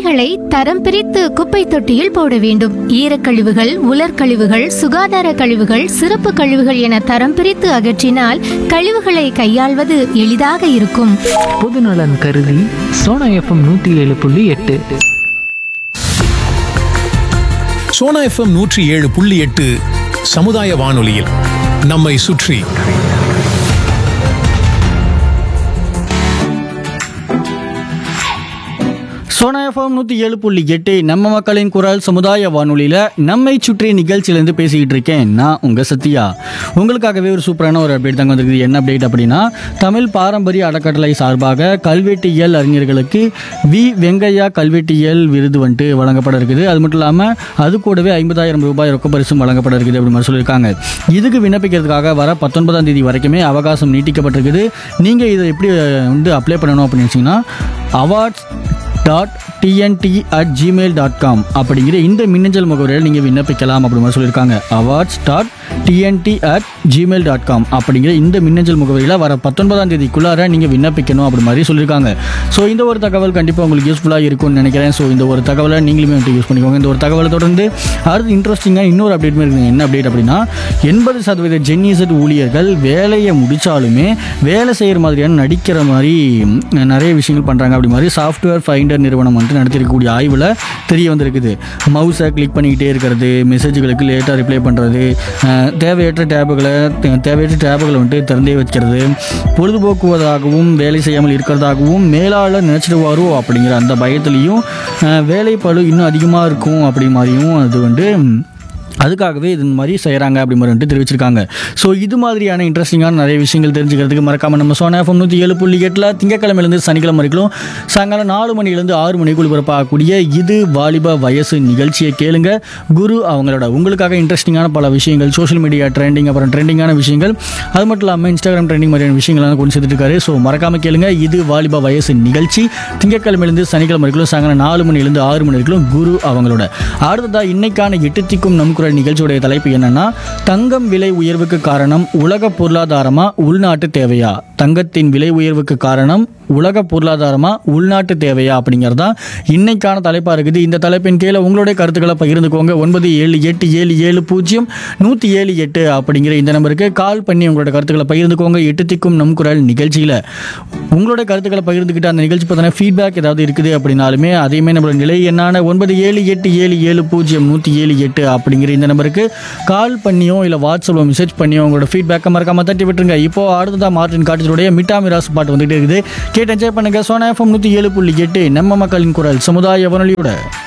கழிவுகளை தரம் பிரித்து குப்பை தொட்டியில் போட வேண்டும் ஈரக்கழிவுகள் உலர்கழிவுகள் சுகாதார கழிவுகள் சிறப்பு கழிவுகள் என தரம் பிரித்து அகற்றினால் கழிவுகளை கையாள்வது எளிதாக இருக்கும் பொதுநலன் கருதி சோனா எஃப்எம் நூற்றி ஏழு புள்ளி எட்டு சோனா எஃப்எம் நூற்றி ஏழு புள்ளி எட்டு சமுதாய வானொலியில் நம்மை சுற்றி சோனா எஃப்எம் நூற்றி ஏழு புள்ளி எட்டு நம்ம மக்களின் குரல் சமுதாய வானொலியில் நம்மை சுற்றி நிகழ்ச்சியிலேருந்து பேசிக்கிட்டு இருக்கேன் நான் உங்கள் சத்யா உங்களுக்காகவே ஒரு சூப்பரான ஒரு அப்டேட் தாங்க வந்திருக்குது என்ன அப்டேட் அப்படின்னா தமிழ் பாரம்பரிய அறக்கட்டளை சார்பாக கல்வெட்டியல் அறிஞர்களுக்கு வி வெங்கையா கல்வெட்டியல் விருது வந்துட்டு வழங்கப்பட இருக்குது அது மட்டும் இல்லாமல் அது கூடவே ஐம்பதாயிரம் ரூபாய் ரொக்க பரிசும் வழங்கப்பட இருக்குது அப்படி மாதிரி சொல்லியிருக்காங்க இதுக்கு விண்ணப்பிக்கிறதுக்காக வர பத்தொன்பதாம் தேதி வரைக்குமே அவகாசம் நீட்டிக்கப்பட்டிருக்குது நீங்கள் இதை எப்படி அஹ், வந்து அப்ளை பண்ணணும் அப்படின்னு வச்சிங்கன்னா awards dot TNT at Gmail dot com அப்படிங்கிற இந்த மின்னஞ்சல் முகவரியில் நீங்கள் விண்ணப்பிக்கலாம் அப்படி மாதிரி சொல்லியிருக்காங்க awards dot TNT at Gmail dot com அப்படிங்கிற இந்த மின்னஞ்சல் முகவரியில் வர பத்தொன்பதாம் தேதிக்குள்ளார நீங்கள் விண்ணப்பிக்கணும் அப்படி மாதிரி சொல்லியிருக்காங்க ஸோ இந்த ஒரு தகவல் கண்டிப்பாக உங்களுக்கு யூஸ்ஃபுல்லாக இருக்கும்னு நினைக்கிறேன் ஸோ இந்த ஒரு தகவலை நீங்களுமே வந்துட்டு யூஸ் பண்ணிக்கோங்க இந்த ஒரு தகவலை தொடர்ந்து அடுத்து இன்ட்ரெஸ்டிங்காக இன்னொரு அப்டேட் இருக்குங்க என்ன அப்டேட் அப்படின்னா எண்பது சதவீத ஜென்னிசட் ஊழியர்கள் வேலையை முடிச்சாலுமே வேலை செய்கிற மாதிரியான நடிக்கிற மாதிரி ம், நிறைய விஷயங்கள் பண்ணுறாங்க அப்படி மாதிரி சாஃப்ட்வேர் ஃபைண்டர் நிறுவனம் வந்துட்டு நடத்திருக்கக்கூடிய ஆய்வில் தெரிய வந்திருக்குது மவுஸை கிளிக் பண்ணிக்கிட்டே இருக்கிறது மெசேஜ்களுக்கு லேட்டாக ரிப்ளை பண்ணுறது தேவையற்ற டேபுகளை தேவையற்ற டேபுகளை வந்துட்டு திறந்தே வைக்கிறது பொழுதுபோக்குவதாகவும் வேலை செய்யாமல் இருக்கிறதாகவும் மேலாளர் நினச்சிடுவாரோ அப்படிங்கிற அந்த பயத்துலேயும் வேலை பளு இன்னும் அதிகமாக இருக்கும் அப்படி மாதிரியும் அது வந்து ம், அதுக்காகவே இது மாதிரி செய்கிறாங்க அப்படி மாதிரி வந்துட்டு தெரிவிச்சிருக்காங்க ஸோ இது மாதிரியான இன்ட்ரெஸ்டிங்கான நிறைய விஷயங்கள் தெரிஞ்சுக்கிறதுக்கு மறக்காம நம்ம சோனா எஃப்எம் நூற்றி ஏழு புள்ளி எட்டில் திங்கக்கிழமையிலேருந்து சனிக்கிழமை வரைக்கும் சாயங்காலம் நாலு மணிலேருந்து ஆறு மணிக்குள் பிறப்பாகக்கூடிய இது வாலிப வயசு நிகழ்ச்சியை கேளுங்க குரு அவங்களோட உங்களுக்காக இன்ட்ரெஸ்டிங்கான பல விஷயங்கள் சோஷியல் மீடியா ட்ரெண்டிங் அப்புறம் ட்ரெண்டிங்கான விஷயங்கள் அது மட்டும் இல்லாமல் இன்ஸ்டாகிராம் ட்ரெண்டிங் மாதிரியான விஷயங்கள்லாம் கொண்டு சேர்த்துட்டு இருக்காரு ஸோ மறக்காம கேளுங்க இது வாலிப வயசு நிகழ்ச்சி திங்கக்கிழமையிலேருந்து சனிக்கிழமை வரைக்கும் சாயங்காலம் நாலு மணிலேருந்து ஆறு மணி வரைக்கும் குரு அவங்களோட அடுத்ததா இன்னைக்கான எட்டு திக்கும் நம் குரல் நிகழ்ச்சியுடைய தலைப்பு என்னன்னா தங்கம் விலை உயர்வுக்கு காரணம் உலக பொருளாதாரமா உள்நாட்டு தேவையா தங்கத்தின் விலை உயர்வுக்கு காரணம் உலக பொருளாதாரமா உள்நாட்டு தேவையா அப்படிங்கிறது தான் இன்னைக்கான தலைப்பாக இருக்குது இந்த தலைப்பின் கீழே உங்களுடைய கருத்துக்களை பகிர்ந்துக்கோங்க ஒன்பது ஏழு எட்டு ஏழு ஏழு பூஜ்ஜியம் நூற்றி ஏழு எட்டு அப்படிங்கிற இந்த நம்பருக்கு கால் பண்ணி உங்களோட கருத்துக்களை பகிர்ந்துக்கோங்க எட்டு திக்கும் நம் குரல் நிகழ்ச்சியில் உங்களோட கருத்துக்களை பகிர்ந்துக்கிட்டு அந்த நிகழ்ச்சி பார்த்தீங்கன்னா ஃபீட்பேக் ஏதாவது இருக்குது அப்படின்னாலுமே அதையுமே நம்மளோட நிலை என்னான ஒன்பது ஏழு எட்டு ஏழு ஏழு பூஜ்ஜியம் நூற்றி ஏழு எட்டு அப்படிங்கிற இந்த நம்பருக்கு கால் பண்ணியோ இல்லை வாட்ஸ்அப்பில் மெசேஜ் பண்ணியோ உங்களோட ஃபீட்பேக்கை மறக்காம தட்டி விட்டுருங்க இப்போ அடுத்ததாக மார்டின் காட்டுடைய மிட்டா மிராஸ் பாட்டு வந்துட்டு இருக்குது கேட்டு என்ஜாய் பண்ணுங்க சோனா எஃப்எம் நூற்றி ஏழு புள்ளி எட்டு நம்ம மக்களின் குரல் சமுதாய வானொலியோட